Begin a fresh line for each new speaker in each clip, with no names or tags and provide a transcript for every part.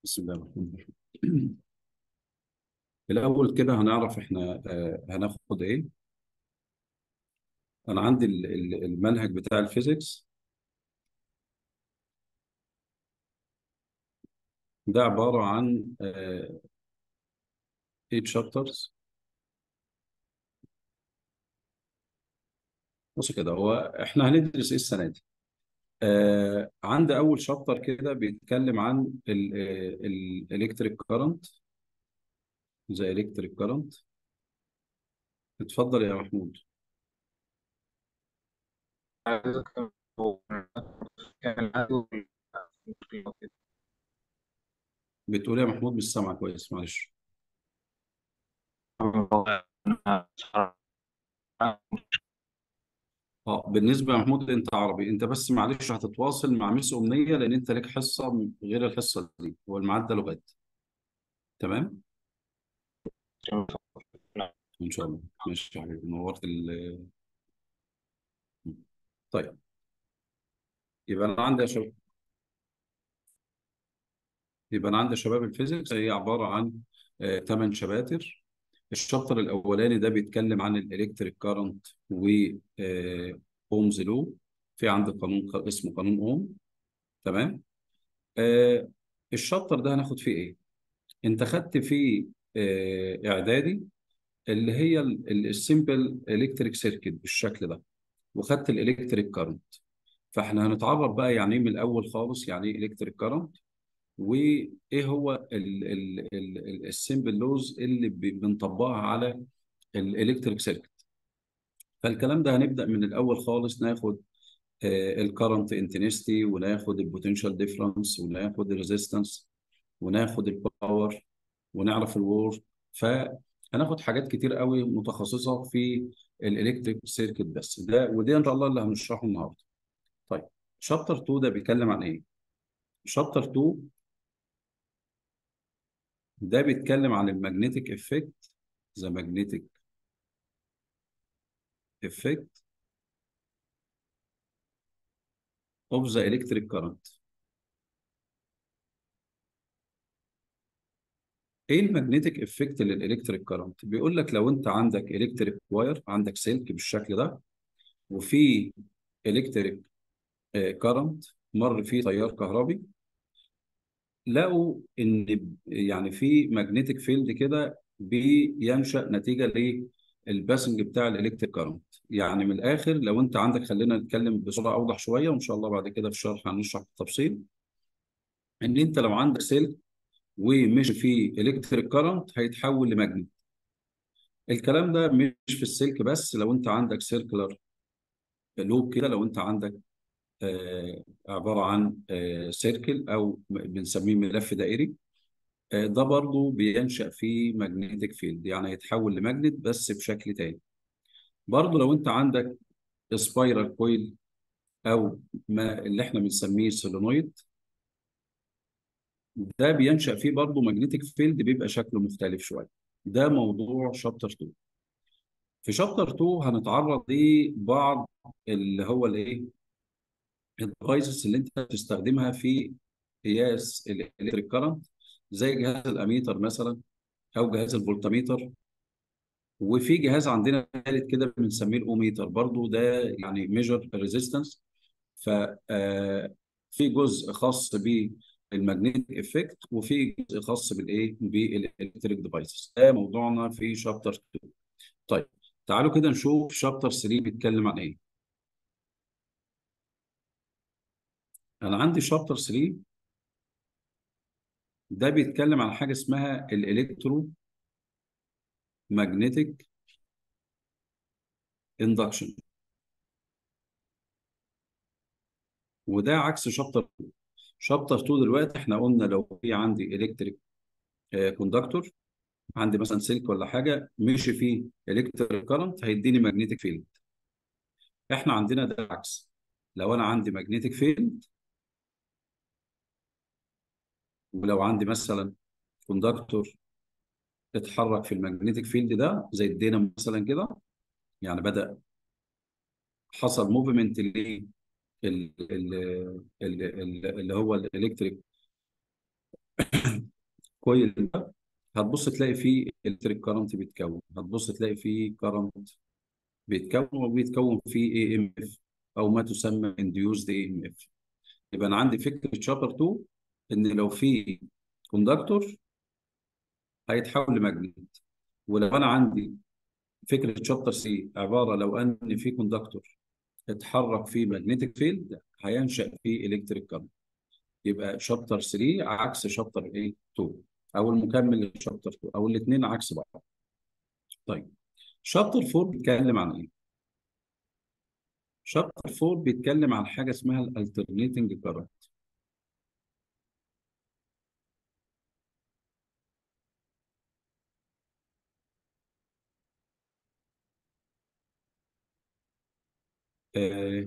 بسم الله الرحمن الرحيم الأول كده هنعرف إحنا آه، هناخد إيه أنا عندي ال- ال- المنهج بتاع الفيزيكس ده عبارة عن 8 شابترز بص كده هو إحنا هندرس إيه السنة دي آه، عندي أول شابتر كده بيتكلم عن الإلكتريك كارنت زي إلكتريك كارنت اتفضل يا محمود بتقول إيه يا محمود مش سامع كويس معلش اه بالنسبة يا محمود انت عربي انت بس معلش هتتواصل مع ميس أمنية لأن انت لك حصة غير الحصة دي هو الميعاد ده لغات تمام ان شاء الله ماشي يا حبيبي نورت ال طيب يبقى انا عندي يا شباب يبقى انا عندي يا شباب الفيزيكس هي عبارة عن ثمان شباتر الشابتر الاولاني ده بيتكلم عن الالكتريك كارنت و اومز لو في عندي قانون ق- اسمه قانون اوم تمام آه، الشابتر ده هناخد فيه ايه انت خدت فيه آه، اعدادي اللي هي السيمبل الكتريك سيركت بالشكل ده وخدت الالكتريك كارنت فاحنا هنتعرف بقى يعني ايه من الاول خالص يعني ايه الكتريك كارنت وايه هو السيمبل لوز اللي ب- بنطبقها على الالكتريك سيركت فالكلام ده هنبدا من الاول خالص ناخد الكرنت انتنستي وناخد البوتنشال ديفرنس وناخد الريزيستنس وناخد الباور ونعرف الوور فهناخد حاجات كتير قوي متخصصه في الالكتريك سيركت بس ده ودي ان شاء الله اللي هنشرحه النهارده طيب شابتر 2 ده بيتكلم عن ايه شابتر 2 ده بيتكلم عن المagnetic افكت ذا magnetic effect of the electric current ايه المagnetic افكت للالكتريك كارنت بيقول لك لو انت عندك الكتريك واير عندك سلك بالشكل ده وفي الكتريك كارنت مر فيه تيار كهربي لقوا ان يعني في ماجنتيك فيلد كده بينشأ نتيجه للباسنج بتاع الالكتريك كارنت يعني من الاخر لو انت عندك خلينا نتكلم بصوره اوضح شويه وان شاء الله بعد كده في الشرح هنشرح بالتفصيل ان انت لو عندك سلك ومشي فيه الكتريك كارنت هيتحول لماجنت الكلام ده مش في السلك بس لو انت عندك سيركلر لوب كده لو انت عندك آه عباره عن آه سيركل او بنسميه ملف دائري آه ده برضو بينشأ فيه ماجنتيك فيلد يعني هيتحول لماجنت بس بشكل تاني برضو لو انت عندك سبايرال كويل او ما اللي احنا بنسميه سولينويد ده بينشأ فيه برضو ماجنتيك فيلد بيبقى شكله مختلف شويه ده موضوع شابتر 2 في شابتر 2 هنتعرض لبعض اللي هو الايه الديفايسز اللي انت بتستخدمها في قياس الالكتريك كارنت زي جهاز الاميتر مثلا او جهاز الفولتميتر وفي جهاز عندنا ثالث كده بنسميه الاوميتر برضو ده يعني ميجر ريزيستنس ف آه، في جزء خاص بالمagnetic افكت وفي جزء خاص بالايه بالالكتريك ديفايسز ده موضوعنا في شابتر 2 طيب تعالوا كده نشوف شابتر 3 بيتكلم عن ايه انا عندي شابتر 3 ده بيتكلم عن حاجه اسمها الالكترو ماجنتيك اندكشن وده عكس شابتر 2 شابتر 2 دلوقتي احنا قلنا لو في عندي الكتريك كوندكتور عندي مثلا سلك ولا حاجه مشي فيه الكتريك كارنت هيديني ماجنتيك فيلد احنا عندنا ده العكس لو انا عندي ماجنتيك فيلد ولو عندي مثلا كوندكتور اتحرك في الماجنتيك فيلد ده زي الدينامو مثلا كده يعني بدأ حصل موفمنت ل اللي هو الالكتريك كويل ده هتبص تلاقي فيه الكتريك كارنت بيتكون هتبص تلاقي فيه كارنت بيتكون وبيتكون فيه اي ام اف او ما تسمى انديوزد اي ام اف يبقى انا عندي فكره شابتر 2 ان لو في كوندكتور هيتحول لماجنت ولو انا عندي فكره شابتر سي عباره لو ان في كوندكتور اتحرك فيه ماجنتيك فيلد هينشا فيه الكتريك كارنت يبقى شابتر 3 عكس شابتر ايه 2 او المكمل لشابتر 2 او الاثنين عكس بعض طيب شابتر 4 بيتكلم عن ايه شابتر 4 بيتكلم عن حاجه اسمها الالترنيتنج كارنت آه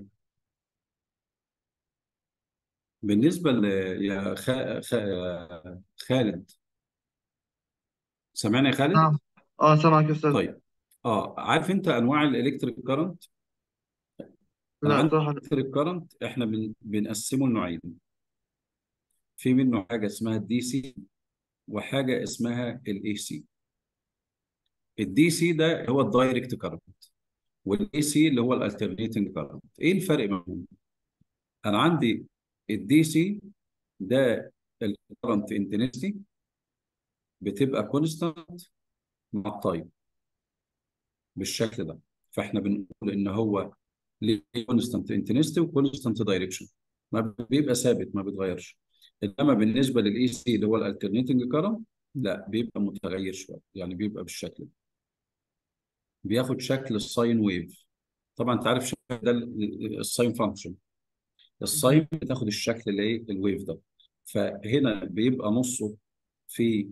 بالنسبه ل يا خ... خ... خالد سامعني يا خالد
نعم اه سامعك يا استاذ
طيب اه عارف انت انواع الالكتريك كارنت انا
لا
عندي
صراحة لا.
الالكتريك كارنت احنا بن... بنقسمه لنوعين في منه حاجه اسمها الدي سي وحاجه اسمها الاي سي الدي سي ده هو الدايركت كارنت والاي سي اللي هو الالترنيتنج كارنت ايه الفرق بينهم انا عندي الدي سي ده الكارنت انتنسيتي بتبقى كونستانت مع التايم بالشكل ده فاحنا بنقول ان هو ليه كونستانت انتنسيتي وكونستانت دايركشن ما بيبقى ثابت ما بيتغيرش انما بالنسبه للاي سي اللي هو الالترنيتنج كارنت لا بيبقى متغير شويه يعني بيبقى بالشكل ده بياخد شكل الساين ويف طبعا انت عارف شكل ده الساين فانكشن الساين بتاخد الشكل اللي ايه الويف ده فهنا بيبقى نصه في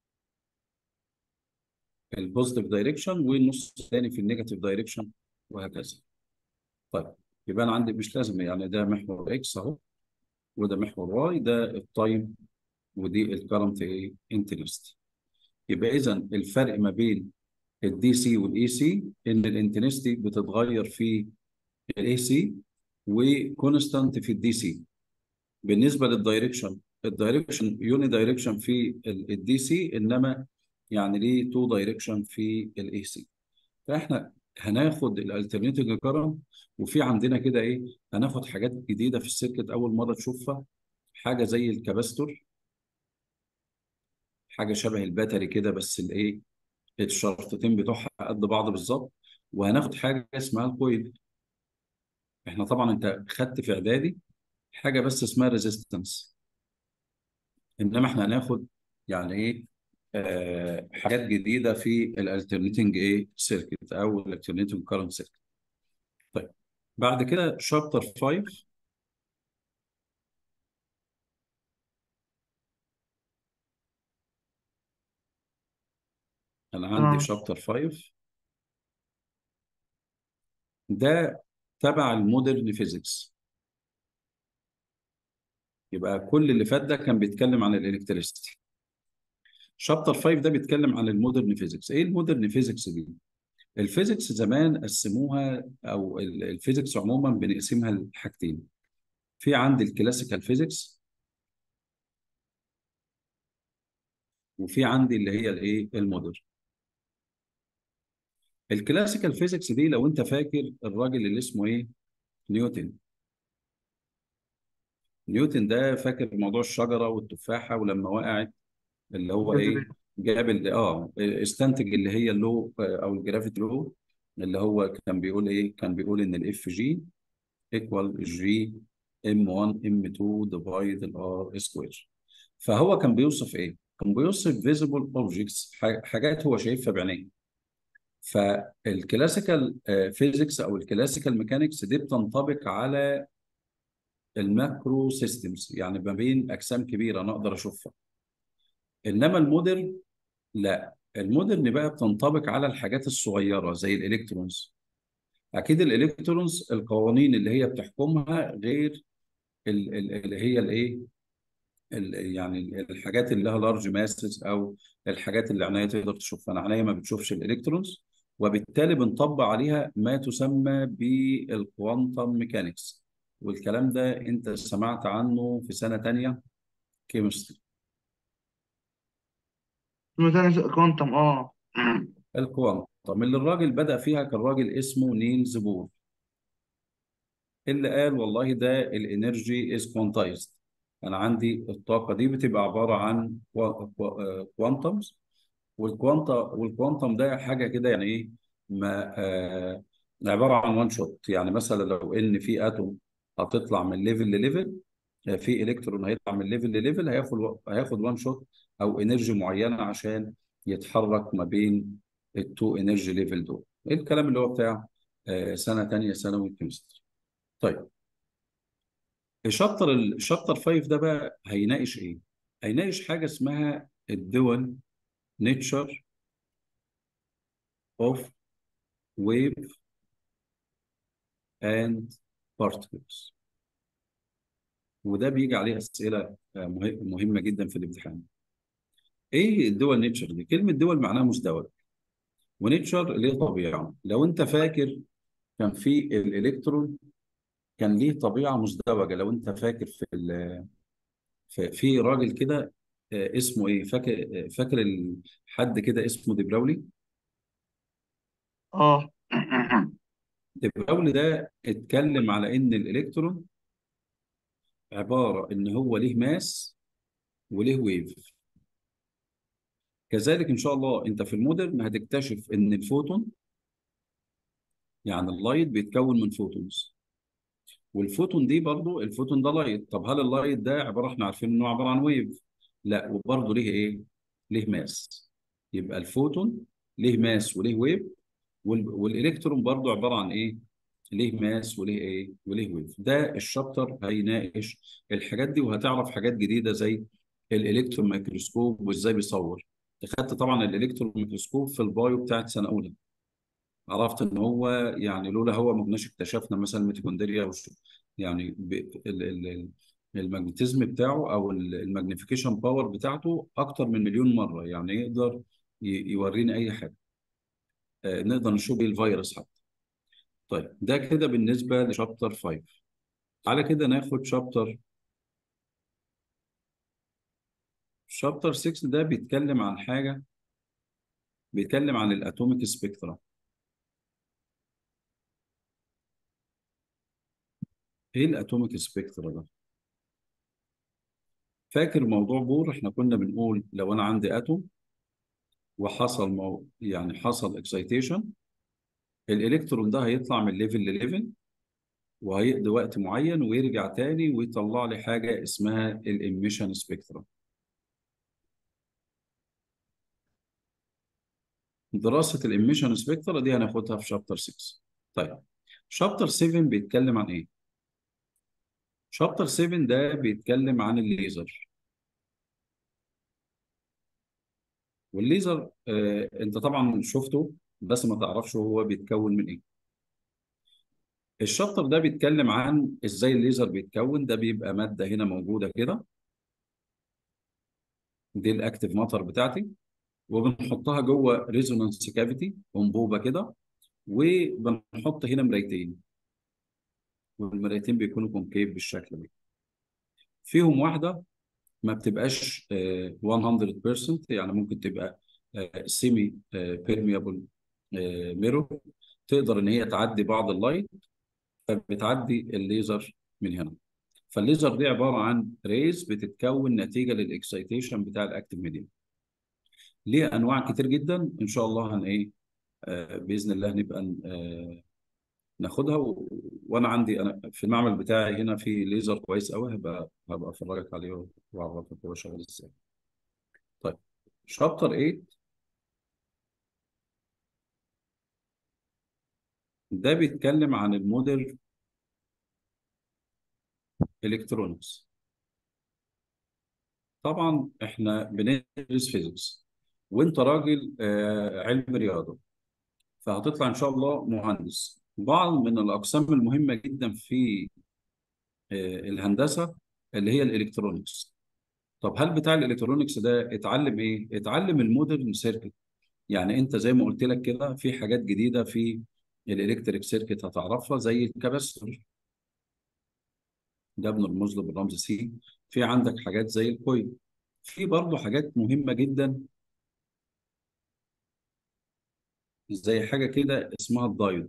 البوزيتيف دايركشن والنص الثاني في النيجاتيف دايركشن وهكذا طيب يبقى انا عندي مش لازم يعني ده محور اكس اهو وده محور واي ده التايم ودي الكرنت ايه انتنستي يبقى اذا الفرق ما بين الدي سي والاي سي ان الانتنستي بتتغير في الاي سي وكونستانت في الدي سي بالنسبه للدايركشن الدايركشن يوني دايركشن في الدي سي انما يعني ليه تو دايركشن في الاي سي فاحنا هناخد الالترناتيف كارنت وفي عندنا كده ايه هناخد حاجات جديده في السيركت اول مره تشوفها حاجه زي الكباستور حاجه شبه الباتري كده بس الايه الشرطتين بتوعها قد بعض بالظبط وهناخد حاجه اسمها الكويل احنا طبعا انت خدت في اعدادي حاجه بس اسمها ريزيستنس انما احنا هناخد يعني ايه آه حاجات جديده في الالترنيتنج ايه سيركت او الالترنيتنج كارنت سيركت طيب بعد كده شابتر 5 انا عندي
تمام
شابتر 5 ده تبع المودرن فيزيكس يبقى كل اللي فات ده كان بيتكلم عن الالكتريستي شابتر 5 ده بيتكلم عن المودرن فيزيكس ايه المودرن فيزيكس دي الفيزيكس زمان قسموها او ال- الفيزيكس عموما بنقسمها لحاجتين في عندي الكلاسيكال فيزيكس وفي عندي اللي هي الايه المودرن الكلاسيكال فيزيكس دي لو انت فاكر الراجل اللي اسمه ايه نيوتن نيوتن ده فاكر موضوع الشجره والتفاحه ولما وقعت اللي هو ايه
جاذبية
جاب اللي اه استنتج اللي هي اللو او الجرافيتي لو اللي هو كان بيقول ايه كان بيقول ان الاف جي ايكوال جي ام 1 ام 2 ديفايد الار سكوير فهو كان بيوصف ايه كان بيوصف فيزيبل اوبجكتس حاجات هو شايفها بعينيه فالكلاسيكال فيزيكس او الكلاسيكال ميكانكس دي بتنطبق على الماكرو سيستمز يعني ما بين اجسام كبيره انا اقدر اشوفها انما المودرن لا المودرن بقى بتنطبق على الحاجات الصغيره زي الالكترونز اكيد الالكترونز القوانين اللي هي بتحكمها غير ال- ال- اللي هي الايه ال- يعني الحاجات اللي لها لارج ماسز او الحاجات اللي عينيا تقدر تشوفها انا عينيا ما بتشوفش الالكترونز وبالتالي بنطبق عليها ما تسمى بالكوانتم ميكانكس والكلام ده انت سمعت عنه في سنه تانية كيمستري
مثلث كوانتم اه
الكوانتم اللي الراجل بدأ فيها كان راجل اسمه نيلز بور اللي قال والله ده الانرجي از كوانتايزد انا عندي الطاقه دي بتبقى عباره عن كوانتمز والكوانتا والكوانتم ده حاجه كده يعني ايه ما آه عباره عن وان شوت يعني مثلا لو ان في اتوم هتطلع من ليفل لليفل آه، في الكترون هيطلع من ليفل لليفل هياخد هياخد وان شوت او انرجي معينه عشان يتحرك ما بين التو انرجي ليفل دول ايه الكلام اللي هو بتاع آه سنه ثانيه ثانوي كيمستري طيب الشابتر الشابتر 5 ده بقى هيناقش ايه؟ هيناقش حاجه اسمها الدول نيتشر اوف ويف اند بارتكلز وده بيجي عليه اسئله آه، مه- مهمه جدا في الامتحان. ايه الدول نيتشر دي؟ كلمه دول معناها مزدوج ونيتشر اللي هي طبيعه. لو انت فاكر كان في الالكترون كان ليه طبيعه مزدوجه لو انت فاكر في ال- في في راجل كده آه، اسمه ايه؟ فاكر آه، فاكر ال- حد كده اسمه دي براولي؟
اه
دي براولي ده اتكلم على ان الالكترون عباره ان هو ليه ماس وليه ويف كذلك ان شاء الله انت في المودرن هتكتشف ان الفوتون يعني اللايت بيتكون من فوتونز والفوتون دي برضو الفوتون ده لايت طب هل اللايت ده عباره احنا عارفين انه عباره عن ويف لا وبرضه ليه ايه ليه ماس يبقى الفوتون ليه ماس وليه ويف وال- والالكترون برضه عباره عن ايه ليه ماس وليه ايه وليه ويف ده الشابتر هيناقش الحاجات دي وهتعرف حاجات جديده زي الالكترون ميكروسكوب وازاي بيصور اخدت طبعا الالكترون ميكروسكوب في البايو بتاعت سنه اولى عرفت ان هو يعني لولا هو ما كناش اكتشفنا مثلا الميتوكوندريا وش يعني ب... ال... ال... ال- الماجنتيزم بتاعه او الماجنيفيكيشن باور بتاعته اكتر من مليون مره يعني يقدر ي... يورينا اي حاجه آه، نقدر نشوف ايه الفيروس حتى طيب ده كده بالنسبه لشابتر 5 على كده ناخد شابتر شابتر 6 ده بيتكلم عن حاجه بيتكلم عن الاتوميك سبيكترا ايه الاتوميك سبيكترا ده فاكر موضوع بور احنا كنا بنقول لو انا عندي اتوم وحصل مو... يعني حصل اكسيتيشن الالكترون ده هيطلع من ليفل لليفل وهيقضي وقت معين ويرجع تاني ويطلع لي حاجه اسمها الاميشن سبيكترا دراسه الاميشن سبيكترا دي هناخدها في شابتر 6 طيب شابتر 7 بيتكلم عن ايه شابتر 7 ده بيتكلم عن الليزر والليزر آه انت طبعا شفته بس ما تعرفش هو بيتكون من ايه الشابتر ده بيتكلم عن ازاي الليزر بيتكون ده بيبقى ماده هنا موجوده كده دي الاكتيف ماتر بتاعتي وبنحطها جوه ريزونانس كافيتي انبوبه كده وبنحط هنا مرايتين والمرايتين بيكونوا كونكيف بالشكل ده فيهم واحده ما بتبقاش آه، 100% يعني ممكن تبقى سيمي بيرميبل ميرور تقدر ان هي تعدي بعض اللايت فبتعدي الليزر من هنا فالليزر دي عباره عن ريز بتتكون نتيجه للاكسيتيشن بتاع الاكتيف ميديم ليه انواع كتير جدا ان شاء الله هن ايه آه، باذن الله نبقى آه، ناخدها و... وانا عندي انا في المعمل بتاعي هنا في ليزر كويس قوي هبقى هبقى افرجك عليه واعرفك هو شغال ازاي طيب شابتر 8 ده بيتكلم عن الموديل الكترونكس طبعا احنا بندرس فيزيكس وانت راجل آه، علم رياضه فهتطلع ان شاء الله مهندس بعض من الاقسام المهمه جدا في آه، الهندسه اللي هي الالكترونكس طب هل بتاع الالكترونكس ده اتعلم ايه اتعلم المودرن سيركت يعني انت زي ما قلت لك كده في حاجات جديده في الالكتريك سيركت هتعرفها زي الكباستور ده بنرمز له بالرمز سي في عندك حاجات زي الكويل في برضه حاجات مهمه جدا زي حاجه كده اسمها الدايود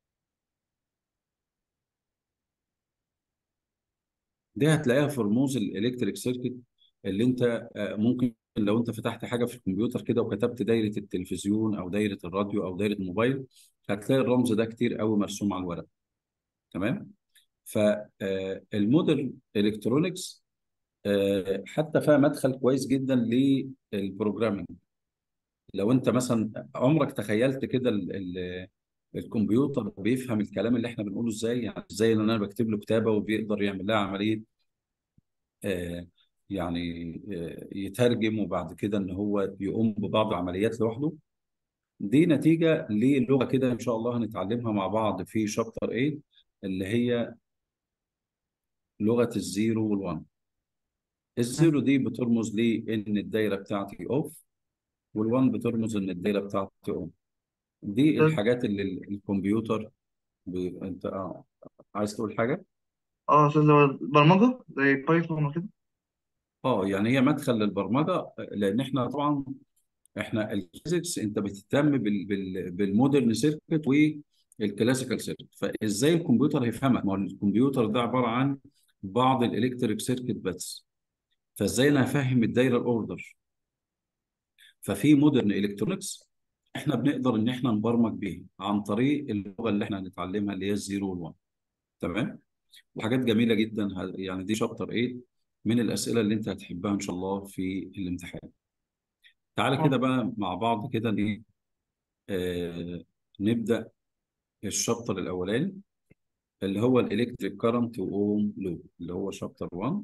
دي هتلاقيها في رموز الالكتريك سيركت اللي انت آه، ممكن لو انت فتحت حاجه في الكمبيوتر كده وكتبت دايره التلفزيون او دايره الراديو او دايره الموبايل هتلاقي الرمز ده كتير قوي مرسوم على الورق تمام فالمودرن الكترونكس حتى فيها مدخل كويس جدا للبروجرامينج لو انت مثلا عمرك تخيلت كده ال- ال- الكمبيوتر بيفهم الكلام اللي احنا بنقوله ازاي يعني ازاي ان انا بكتب له كتابه وبيقدر يعمل لها عمليه آه، يعني آه، يترجم وبعد كده ان هو يقوم ببعض العمليات لوحده دي نتيجه للغه كده ان شاء الله هنتعلمها مع بعض في شابتر 8 اللي هي لغه الزيرو والوان
مم.
الزيرو دي بترمز لي ان الدايره بتاعتي اوف والوان بترمز ان الدايره بتاعتي اون دي
ده-
الحاجات اللي ال- الكمبيوتر ب... انت آه. عايز تقول حاجه
اه أستاذ اللي هو البرمجة زي بايثون وكده
اه يعني هي مدخل للبرمجه لان احنا طبعا احنا الفيزيكس انت بتهتم بال... بال... بالمودرن سيركت والكلاسيكال سيركت فازاي الكمبيوتر هيفهمك ما هو الكمبيوتر ده عباره عن بعض الالكتريك سيركت بس فازاي انا هفهم الدايره الاوردر ففي مودرن الكترونكس احنا بنقدر ان احنا نبرمج بيها عن طريق اللغه اللي احنا هنتعلمها اللي هي الزيرو والوان تمام وحاجات جميله جدا ه- يعني دي شابتر 8 من الاسئله اللي انت هتحبها ان شاء الله في الامتحان تعالى كده
اه
بقى مع بعض كده ايه آه نبدا الشابتر الاولاني اللي هو الالكتريك كارنت واوم لو اللي هو شابتر 1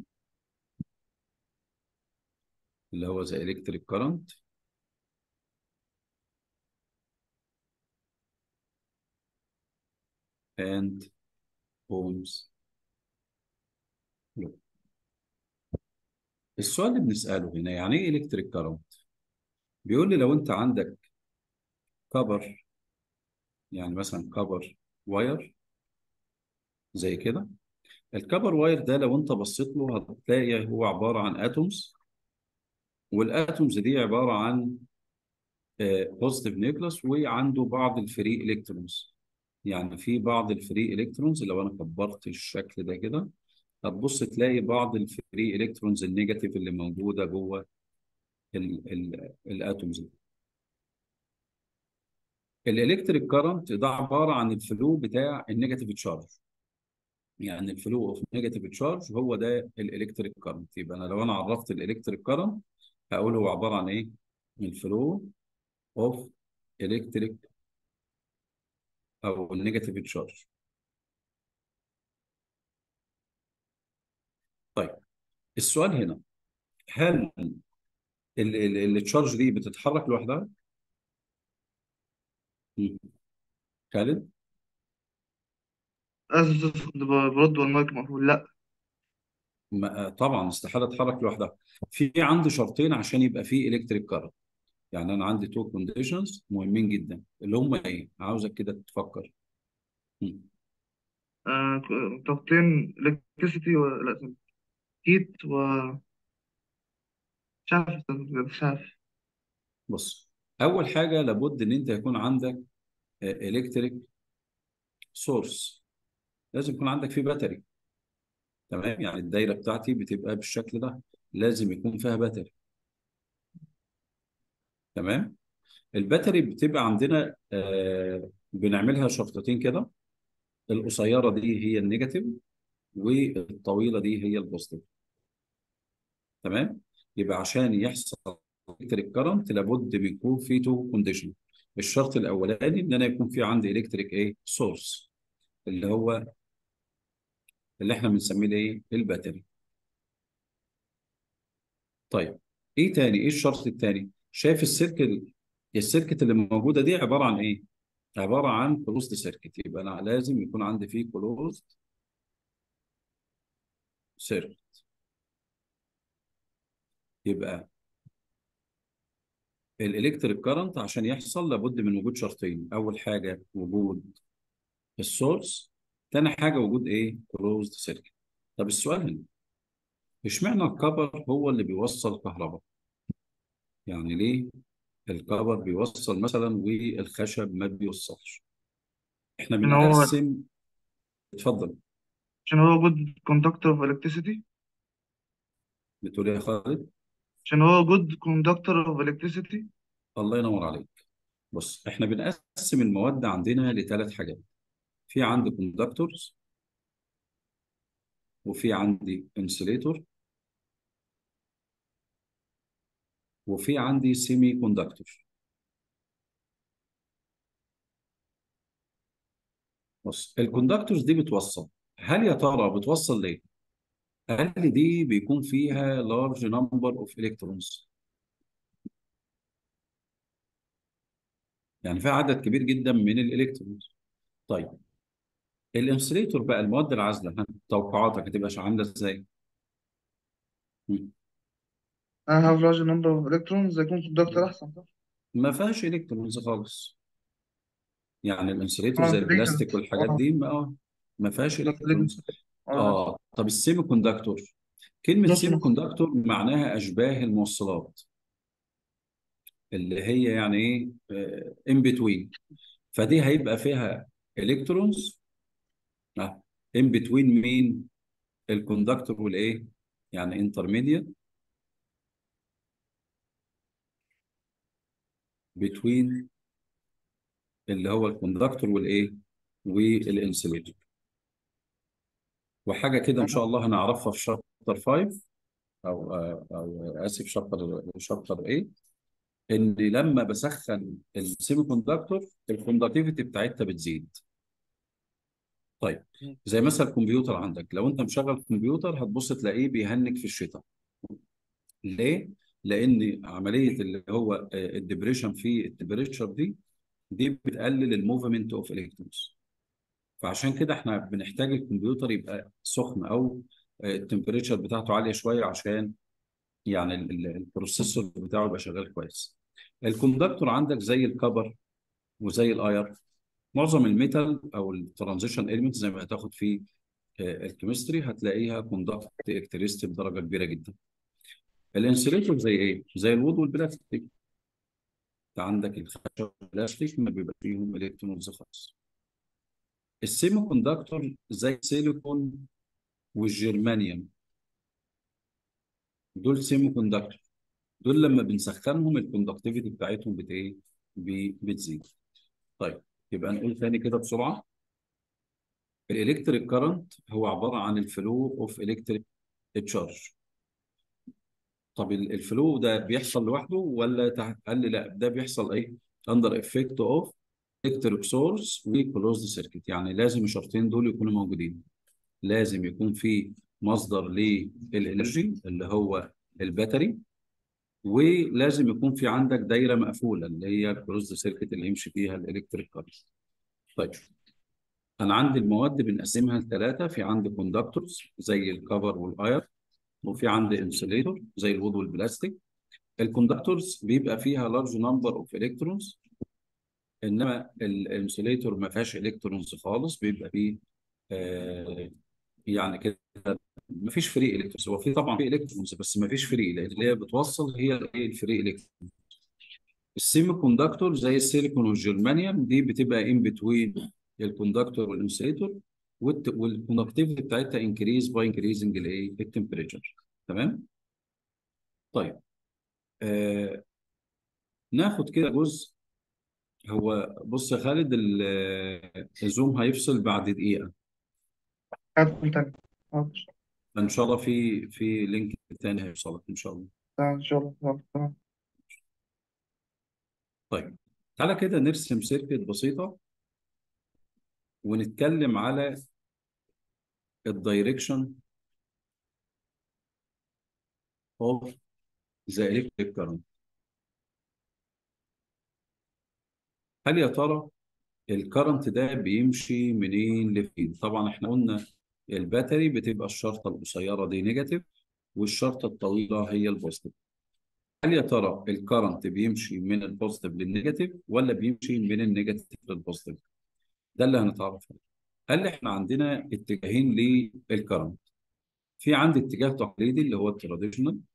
اللي هو ذا الكتريك كارنت اند اومز لو السؤال اللي بنساله هنا يعني ايه الكتريك كارنت بيقول لي لو انت عندك كبر يعني مثلا كبر واير زي كده الكبر واير ده لو انت بصيت له هتلاقي هو عباره عن اتومز والاتومز دي عباره عن بوزيتيف نيوكلس وعنده بعض الفري الكترونز يعني في بعض الفري الكترونز لو انا كبرت الشكل ده كده هتبص تلاقي بعض الفري الكترونز النيجاتيف اللي موجوده جوه ال- ال- الاتومز دي الالكتريك كارنت ده عباره عن الفلو بتاع النيجاتيف تشارج يعني الفلو اوف نيجاتيف تشارج هو ده الالكتريك كارنت يبقى انا لو انا عرفت الالكتريك كارنت هقول هو عباره عن ايه الفلو اوف الكتريك او النيجاتيف تشارج طيب السؤال هنا هل التشارج دي بتتحرك لوحدها مم. خالد
آسف أستاذ كنت برد والمايك مقفول لأ
ما- طبعا استحاله تتحرك لوحدها في عندي شرطين عشان يبقى في الكتريك كارنت يعني انا عندي تو كونديشنز مهمين جدا اللي هم ايه عاوزك كده تفكر مم.
آه ك- طاقتين إلكتريسيتي و لأ هيت و مش عارف أستاذ بجد، مش عارف
بص اول حاجه لابد ان انت يكون عندك الكتريك سورس لازم يكون عندك فيه باتري تمام يعني الدايره بتاعتي بتبقى بالشكل ده لازم يكون فيها باتري تمام الباتري بتبقى عندنا آه بنعملها شفطتين كده القصيره دي هي النيجاتيف والطويله دي هي البوزيتيف تمام يبقى عشان يحصل الكتريك كارنت لابد بيكون في تو كونديشن الشرط الاولاني ان انا يكون في عندي الكتريك ايه سورس اللي هو اللي احنا بنسميه الايه الباتري طيب ايه تاني ايه الشرط التاني شايف السيركل السيركت اللي موجوده دي عباره عن ايه عباره عن كلوزد سيركت يبقى انا لازم يكون عندي فيه كلوزد سيركت يبقى الالكتريك كارنت عشان يحصل لابد من وجود شرطين اول حاجه وجود السورس تاني حاجه وجود ايه كلوزد سيركت طب السؤال هنا اشمعنى الكبر هو اللي بيوصل كهرباء يعني ليه الكبر بيوصل مثلا والخشب ما بيوصلش احنا
عشان هو
بنقسم اتفضل
عشان هو good conductor of electricity
بتقول ايه يا خالد
عشان هو good conductor of electricity
الله ينور عليك بص احنا بنقسم المواد عندنا لثلاث حاجات في عندي كوندكتورز وفي عندي انسوليتور وفي عندي سيمي كوندكتور بص الكوندكتورز دي بتوصل هل يا ترى بتوصل ليه؟ قال لي دي بيكون فيها large number of electrons يعني فيها عدد كبير جدا من الالكترونز طيب الانسوليتور بقى المواد العازله ها، توقعاتك هتبقى عامله ازاي؟ مم.
I have large number of electrons يكون conductor أحسن صح؟
ما فيهاش الكترونز خالص يعني الانسوليتور
اه
زي
legend
البلاستيك والحاجات
اه
دي ما ما فيهاش
لا
الكترونز
legend اه
اه طب السيمي كوندكتور كلمه
نص
سيمي
نص
كوندكتور معناها اشباه الموصلات اللي هي يعني ايه ان بتوين فدي هيبقى فيها الكترونز ان بتوين مين الكوندكتور والايه يعني انترميديت بتوين اللي هو الكوندكتور والايه والانسوليتور وحاجه كده ان شاء الله هنعرفها في شابتر 5 او او اسف شابتر شابتر 8 ان لما بسخن السيمي كوندكتور الكوندكتيفيتي بتاعتها بتزيد طيب زي مثلا الكمبيوتر عندك لو انت مشغل كمبيوتر هتبص تلاقيه بيهنج في الشتاء ليه؟ لان عمليه اللي هو الدبريشن في التمبريتشر دي دي بتقلل الموفمنت اوف الكترونز فعشان كده احنا بنحتاج الكمبيوتر يبقى سخن او التمبريتشر بتاعته عاليه شويه عشان يعني ال- ال- البروسيسور بتاعه يبقى شغال كويس الكوندكتور عندك زي الكبر وزي الاير معظم الميتال او الترانزيشن اليمنت زي ما هتاخد في آه، الكيمستري هتلاقيها كوندكت الكتريستي بدرجه كبيره جدا الانسوليتور زي ايه زي الوود والبلاستيك انت عندك الخشب والبلاستيك ما بيبقى فيهم الكترونز خالص السيمي كوندكتور زي السيليكون والجرمانيوم دول سيمي كوندكتور دول لما بنسخنهم الكوندكتيفيتي بتاعتهم بت ايه بي- بتزيد طيب يبقى نقول تاني كده بسرعه الالكتريك كارنت هو عباره عن الفلو اوف الكتريك تشارج طب ال- الفلو ده بيحصل لوحده ولا تحت قال لي لا ده بيحصل ايه اندر افكت اوف الكتريك سورس وكلوزد سيركت يعني لازم الشرطين دول يكونوا موجودين لازم يكون في مصدر للانرجي اللي هو الباتري ولازم يكون في عندك دايره مقفوله اللي هي الكلوزد سيركت اللي يمشي فيها الالكتريك كارنت طيب انا عندي المواد بنقسمها لثلاثه في عندي كوندكتورز زي الكفر والاير وفي عندي انسوليتور زي الوود والبلاستيك الكوندكتورز بيبقى فيها لارج نمبر اوف الكترونز انما الانسوليتور ما فيهاش الكترونز خالص بيبقى فيه آه يعني كده ما فيش فري الكترونز هو في طبعا في الكترونز بس ما فيش فري لان اللي هي بتوصل هي الايه الفري الكترونز السيمي كوندكتور زي السيليكون والجرمانيوم دي بتبقى ان بتوين الكوندكتور والانسوليتور والكوندكتيفيتي بتاعتها انكريز باي انكريزنج الايه التمبريتشر تمام طيب آه ناخد كده جزء هو بص يا خالد ال- الزوم هيفصل بعد دقيقة
هدخل تاني حاضر
ان شاء الله في في لينك تاني هيوصلك ان شاء الله
تمام، إن شاء الله يلا، تمام
طيب تعالى كده نرسم سيركت بسيطة ونتكلم على الدايركشن اوف ذا الكتريك كارنت هل يا ترى الكرنت ده بيمشي منين لفين طبعا احنا قلنا الباتري بتبقى الشرطة القصيرة دي نيجاتيف والشرطة الطويلة هي البوزيتيف هل يا ترى الكرنت بيمشي من البوزيتيف للنيجاتيف ولا بيمشي من النيجاتيف للبوزيتيف ده اللي هنتعرف عليه قال احنا عندنا اتجاهين للكرنت في عندي اتجاه تقليدي اللي هو التراديشنال